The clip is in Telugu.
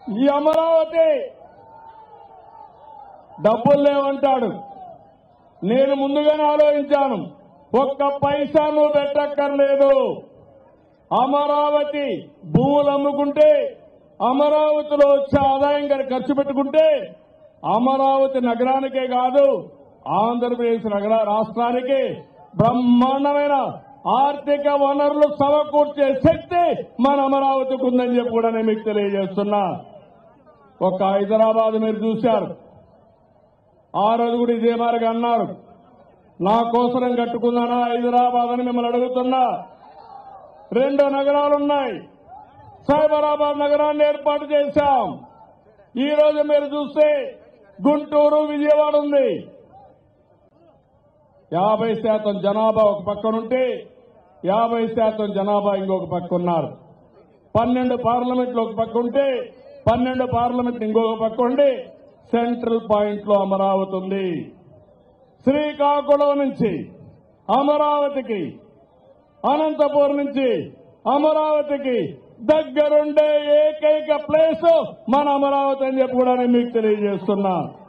ఈ అమరావతి డబ్బులు లేవంటాడు నేను ముందుగానే ఆలోచించాను ఒక్క పైసా నువ్వు పెట్టక్కర్లేదు అమరావతి భూములు అమ్ముకుంటే అమరావతిలో వచ్చే ఆదాయం కనుక ఖర్చు పెట్టుకుంటే అమరావతి నగరానికే కాదు ఆంధ్రప్రదేశ్ నగర రాష్ట్రానికి బ్రహ్మాండమైన ఆర్థిక వనరులు సమకూర్చే శక్తి మన అమరావతికి ఉందని చెప్పి కూడా నేను మీకు తెలియజేస్తున్నా ఒక హైదరాబాద్ మీరు చూశారు ఆ రోజు కూడా ఇదే మార్గ అన్నారు నా కోసరం కట్టుకున్నానా హైదరాబాద్ అని మిమ్మల్ని అడుగుతున్నా రెండు నగరాలున్నాయి సైబరాబాద్ నగరాన్ని ఏర్పాటు చేశాం ఈ రోజు మీరు చూస్తే గుంటూరు విజయవాడ ఉంది యాభై శాతం జనాభా ఒక పక్కనుంటే యాభై శాతం జనాభా ఇంకొక పక్క ఉన్నారు పన్నెండు పార్లమెంట్లు ఒక పక్క ఉంటే పన్నెండు పార్లమెంట్ ఇంకొక పక్క ఉండి సెంట్రల్ పాయింట్ లో అమరావతి ఉంది శ్రీకాకుళం నుంచి అమరావతికి అనంతపురం నుంచి అమరావతికి దగ్గరుండే ఏకైక ప్లేస్ మన అమరావతి అని చెప్పి కూడా నేను మీకు తెలియజేస్తున్నా